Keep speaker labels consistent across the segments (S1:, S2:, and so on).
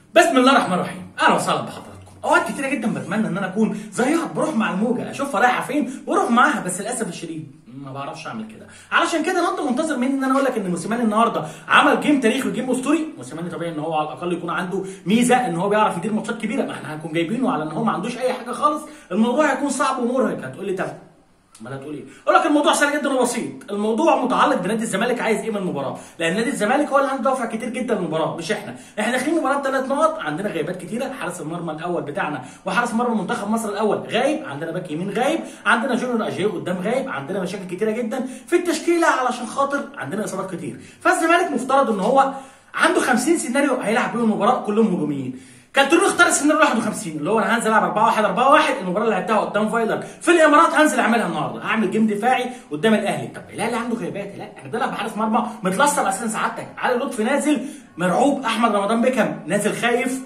S1: بسم الله الرحمن الرحيم اهلا وسهلا بحضراتكم اوقات كتيره جدا بتمنى ان انا اكون زيها بروح مع الموجه اشوفها رايحه فين واروح معاها بس للاسف الشديد ما بعرفش اعمل كده علشان كده لو انت منتظر مني ان انا اقول لك ان موسيماني النهارده عمل جيم تاريخي وجيم اسطوري موسيماني طبيعي ان هو على الاقل يكون عنده ميزه ان هو بيعرف يدير ماتشات كبيره ما احنا هنكون جايبينه على ان هو ما عندوش اي حاجه خالص الموضوع هيكون صعب ومرهق هتقول لي طب امال هتقول ايه؟ اقول لك الموضوع سهل جدا وبسيط، الموضوع متعلق بنادي الزمالك عايز ايه من المباراه، لان نادي الزمالك هو اللي عنده دوافع كتير جدا للمباراه مش احنا، احنا داخلين مباراه ثلاث نقط عندنا غيابات كتيره، حارس المرمى الاول بتاعنا وحارس مرمى منتخب مصر الاول غايب، عندنا باك يمين غايب، عندنا جونيور اجيه قدام غايب، عندنا مشاكل كتيره جدا في التشكيله علشان خاطر عندنا اصابات كتير، فالزمالك مفترض ان هو عنده 50 سيناريو هيلعب بيهم المباراه كلهم هجوميين، كالترون اختار السيناريو 51 اللي هو انا هنزل العب 4 1 4 1 المباراه اللي لعبتها قدام فايلر في الامارات هنزل اعملها النهارده هعمل جيم دفاعي قدام الاهلي طب الاهلي عنده غيابات لا احنا بنلعب بحارس مرمى متلصم اساسا سعادتك علي لطفي نازل مرعوب احمد رمضان بيكهام نازل خايف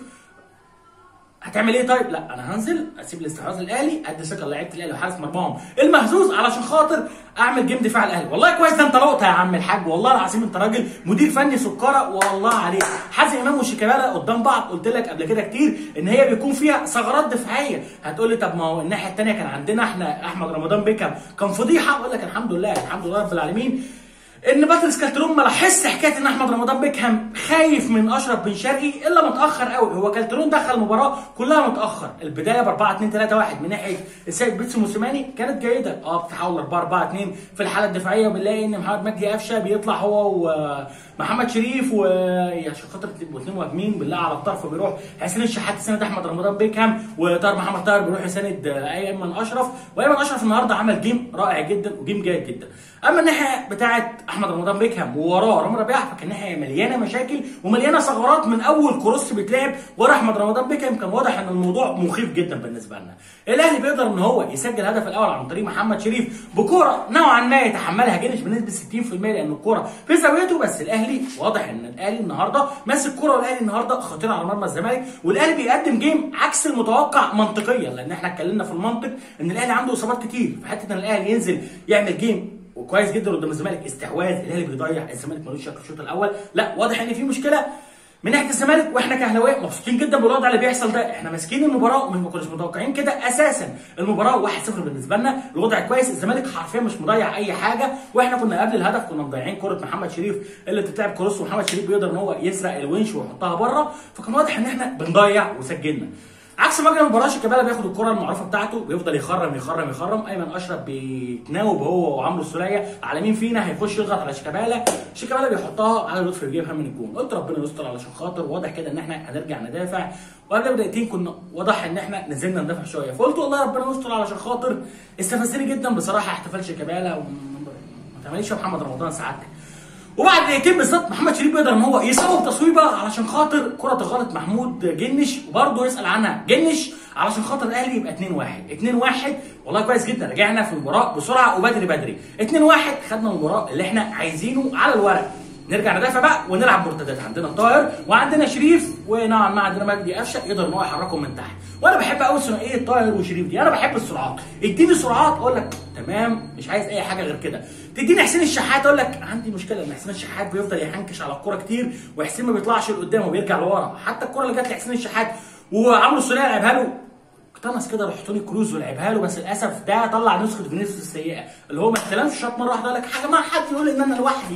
S1: هتعمل ايه طيب؟ لا انا هنزل اسيب الاستحواذ الاهلي ادي ثقه لعيبه الاهلي وحارس مرماهم المهزوز علشان خاطر اعمل جيم دفاع الاهلي والله كويس ده انت لقطه يا عم الحاج والله العظيم انت راجل مدير فني سكره والله عليك حازم امام وشيكابالا قدام بعض قلت لك قبل كده كتير ان هي بيكون فيها ثغرات دفاعيه هتقول لي طب ما هو الناحيه الثانيه كان عندنا احنا احمد رمضان بيكهام كان فضيحه اقول لك الحمد لله الحمد لله رب العالمين ان باتريس كالترون ما لاحظش حكايه ان احمد رمضان بيكهام خايف من اشرف بن شرقي الا متاخر قوي هو كالترون دخل المباراه كلها متاخر البدايه ب 4 2 3 1 من ناحيه السيد بيتسو موسيماني كانت جيده اه بتحول 4 4 2 في الحاله الدفاعيه وبنلاقي ان محمد مجدي قفشه بيطلع هو ومحمد شريف وعشان خاطر اثنين مهاجمين بالله على الطرف بيروح حسين الشحات يساند احمد رمضان بيكهام وطاهر محمد طاهر بيروح يساند ايمن اشرف وايمن اشرف النهارده عمل جيم رائع جدا وجيم جيد جدا اما الناحيه بتاعه احمد رمضان بيكهام ووراه رامي ربيعه فكان ناحيه مليانه مشاكل ومليانه ثغرات من اول كروس بيتلعب ورا احمد رمضان بيكهام كان واضح ان الموضوع مخيف جدا بالنسبه لنا الاهلي بيقدر ان هو يسجل الهدف الاول عن طريق محمد شريف بكوره نوعا ما يتحملها جنش بنسبه 60% لان الكوره في زاويته بس الاهلي واضح ان الاهلي النهارده ماسك كوره والاهلي النهارده خطير على مرمى الزمالك والاهلي بيقدم جيم عكس المتوقع منطقيا لان احنا اتكلمنا في المنطق ان الاهلي عنده اصابات كتير فحته ان الاهلي ينزل يعمل جيم وكويس جدا قدام الزمالك استحواذ الاهلي بيضيع الزمالك ملوش شكل الشوط الاول لا واضح ان في مشكله من ناحيه الزمالك واحنا كاهلاويه مبسوطين جدا بالوضع اللي بيحصل ده احنا ماسكين المباراه وما كناش متوقعين كده اساسا المباراه 1-0 بالنسبه لنا الوضع كويس الزمالك حرفيا مش مضيع اي حاجه واحنا كنا قبل الهدف كنا مضيعين كره محمد شريف اللي بتتلعب كروس ومحمد شريف بيقدر ان هو يسرق الونش ويحطها بره فكان واضح ان احنا بنضيع وسجلنا عكس مجرى المباراه شيكابالا بياخد الكره المعروفه بتاعته بيفضل يخرم يخرم يخرم ايمن اشرف بيتناوب هو وعمرو السوليه على مين فينا هيخش يضغط على شيكابالا شيكابالا بيحطها على لطفي يجيبها من الجون قلت ربنا يستر علشان خاطر واضح كده ان احنا هنرجع ندافع وقبل بدقيقتين كنا واضح ان احنا نزلنا ندافع شويه فقلت والله ربنا يستر علشان خاطر استفزني جدا بصراحه احتفال شيكابالا وما تعمليش يا محمد رمضان سعادتك وبعد دقيقتين بالظبط محمد شريف بيقدر ان هو يصوب تصويبه علشان خاطر كره غلط محمود جنش وبرضه يسال عنها جنش علشان خاطر الاهلي يبقى 2 1 2 1 والله كويس جدا رجعنا في المباراه بسرعه وبدري بدري 2 1 خدنا المباراه اللي احنا عايزينه على الورق نرجع ندافع بقى ونلعب مرتدات عندنا طاهر وعندنا شريف ونوعا ما عندنا مجدي قفشه يقدر ان هو يحركهم من تحت وانا بحب قوي ثنائيه طاهر وشريف دي انا بحب السرعات اديني سرعات اقول لك تمام مش عايز اي حاجه غير كده تديني حسين الشحات اقول لك عندي مشكله ان حسين الشحات بيفضل يحنكش على الكوره كتير وحسين ما بيطلعش لقدام وبيرجع لورا حتى الكوره اللي جت لحسين الشحات وعمرو السوليه لعبها له اقتنص كده راح توني كروز ولعبها له بس للاسف ده طلع نسخه فينيسيوس السيئه اللي هو ما استلمش شوط مره واحده قال لك حاجه ما حد يقول ان انا لوحدي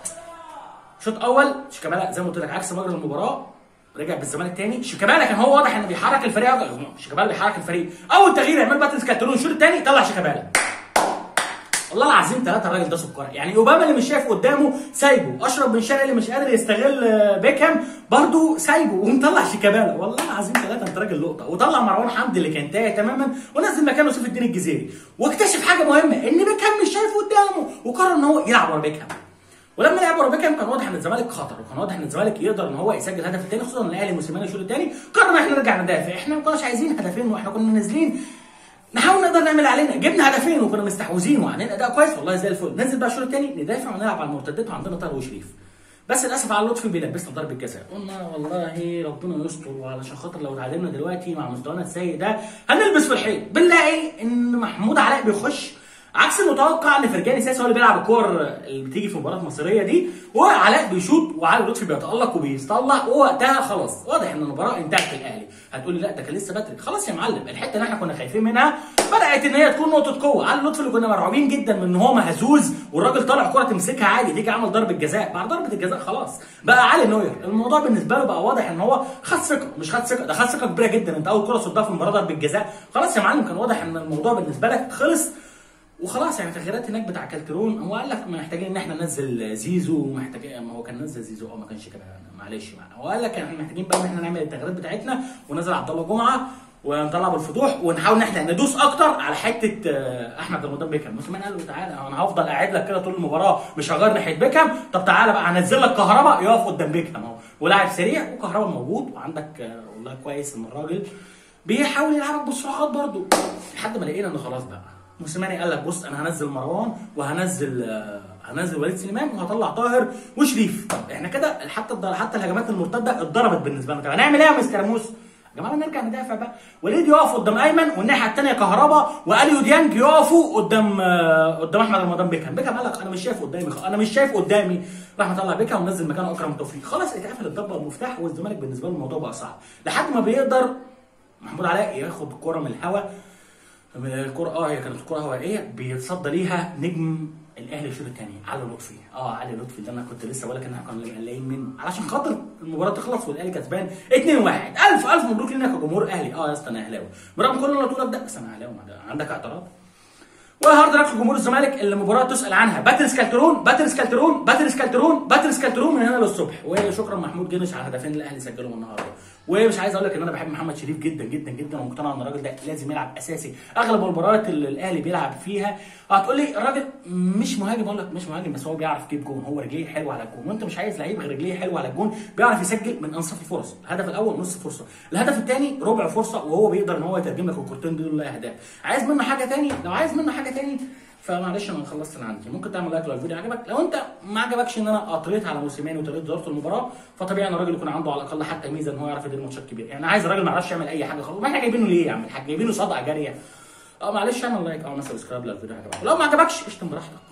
S1: شوط اول شيكابالا زي ما قلت لك عكس مجرى المباراه رجع بالزمالك تاني شيكابالا كان هو واضح انه بيحرك الفريق شيكابالا بيحرك الفريق اول تغيير عماد باتريس كالترون الشوط الثاني طلع شيكابالا والله العظيم ثلاثة الراجل ده سكر يعني اوباما اللي مش شايف قدامه سايبه اشرف بن شرقي اللي مش قادر يستغل بيكهام برضه سايبه ومطلع شيكابالا والله العظيم ثلاثة انت راجل لقطة وطلع مروان حمدي اللي كان تايه تماما ونزل مكانه سيف الدين الجزيري واكتشف حاجة مهمة ان بيكهام مش شايف قدامه وقرر ان هو يلعب ورا بيكهام ولما لعب ورا بيكهام كان واضح ان الزمالك خطر وكان واضح ان الزمالك يقدر ان هو يسجل الهدف الثاني خصوصا ان الاهلي موسيماني الشوط الثاني قرر ان احنا نرجع ندافع احنا ما كناش عايزين هدفين واحنا كنا نازلين نحاول نقدر نعمل علينا جبنا هدفين وكنا مستحوذين وعاملين اداء كويس والله زي الفل ننزل بقى الشوط الثاني ندافع ونلعب على المرتدات وعندنا طاهر وشريف بس للاسف على لطفي بيلبسنا ضربه جزاء قلنا والله ربنا يستر وعلشان خاطر لو اتعادلنا دلوقتي مع مستوانا السيء ده هنلبس في الحيط بنلاقي ان محمود علاء بيخش عكس المتوقع ان فرجاني ساسي هو اللي بيلعب الكور اللي بتيجي في المباراه المصريه دي وعلاء بيشوط وعلي لطفي بيتالق وبيطلع ووقتها خلاص واضح ان المباراه انتهت للاهلي هتقولي لا ده كان لسه بدري خلاص يا معلم الحته اللي احنا كنا خايفين منها بدات ان هي تكون نقطه قوه علي لطفي اللي كنا مرعوبين جدا من ان هو مهزوز والراجل طالع كره تمسكها عادي تيجي عمل ضربه جزاء بعد ضربه الجزاء خلاص بقى علي نوير الموضوع بالنسبه له بقى واضح ان هو خد ثقه مش خد ثقه ده خد ثقه كبيره جدا انت اول كره صدها في المباراه ضربه جزاء خلاص يا معلم كان واضح ان الموضوع بالنسبه لك خلص وخلاص يعني تغييرات هناك بتاع كالترون هو قال لك محتاجين ان احنا ننزل زيزو ومحتاجين ما هو كان نزل زيزو اه ما كانش كده معلش معنا هو قال لك احنا محتاجين بقى ان احنا نعمل التغييرات بتاعتنا وننزل عبد الله جمعه ونطلع بالفتوح ونحاول ان احنا ندوس اكتر على حته آه، احمد رمضان بيكهام موسيماني قال له تعالى انا هفضل قاعد لك كده طول المباراه مش هغير ناحيه بيكهام طب تعالى بقى هنزل لك كهربا يقف قدام بيكهام اهو ولاعب سريع وكهربا موجود وعندك آه، والله كويس ان الراجل بيحاول يلعبك بالسرعات برضو لحد ما لقينا ان خلاص بقى موسيماني قال لك بص انا هنزل مروان وهنزل آه، هنزل وليد سليمان وهطلع طاهر وشريف طب احنا كده حتى الض- حتى الهجمات المرتده اتضربت بالنسبه لنا طب هنعمل ايه يا مستر موس يا جماعه نرجع ندافع بقى وليد يقف قدام ايمن والناحيه الثانيه كهربا واليو ديانج يقفوا قدام آه، قدام احمد رمضان بيكهام بيكهام قال لك انا مش شايف قدامي خ- انا مش شايف قدامي راح مطلع بيكهام ونزل مكانه اكرم توفيق خلاص اتقفل الضربه والمفتاح والزمالك بالنسبه له الموضوع بقى صعب لحد ما بيقدر محمود علاء ياخد الكره من الهواء الكرة اه هي كانت كرة هوائية بيتصدى ليها نجم الاهلي الشوط الثاني علي لطفي اه علي لطفي اللي انا كنت لسه بقول لك ان احنا كنا مقلقين منه علشان خاطر المباراة تخلص والاهلي كسبان 2 1 الف الف مبروك لينا كجمهور اهلي اه يا اسطى انا اهلاوي برغم كل اللي انا بقوله ده بس انا اهلاوي ما ده- عندك اعتراض وهارد لك جمهور الزمالك اللي المباراه تسال عنها باتريس كالترون باتريس كالترون باتريس كالترون باتريس كالترون من هنا للصبح وشكرا محمود جنش على الهدفين اللي الاهلي سجلهم النهارده ومش عايز اقول لك ان انا بحب محمد شريف جدا جدا جدا ومقتنع ان الراجل ده لازم يلعب اساسي اغلب المباريات اللي الاهلي بيلعب فيها هتقول لي الراجل مش مهاجم اقول لك مش مهاجم بس هو بيعرف يجيب جون هو رجليه حلوه على الجون وانت مش عايز لعيب غير رجليه حلوه على الجون بيعرف يسجل من انصاف الفرص الهدف الاول نص فرصه الهدف الثاني ربع فرصه وهو بيقدر ان هو يترجم لك الكورتين دول لاهداف عايز منه حاجه ثاني لو عايز منه حاجه ثاني فمعلش انا خلصت اللي عندي ممكن تعمل لايك لو الفيديو عجبك لو انت ما عجبكش ان انا اطريت على موسيماني وطريقه اداره المباراه فطبيعي ان الراجل يكون عنده على الاقل حتى ميزه ان هو يعرف يدير ماتشات كبيره يعني عايز الراجل ما يعرفش يعمل اي حاجه خالص ما احنا جايبينه ليه يا عم الحاج جايبينه صدقه جاريه اه معلش اعمل لايك او مثلا سبسكرايب لو الفيديو عجبك لو ما عجبكش اشتم براحتك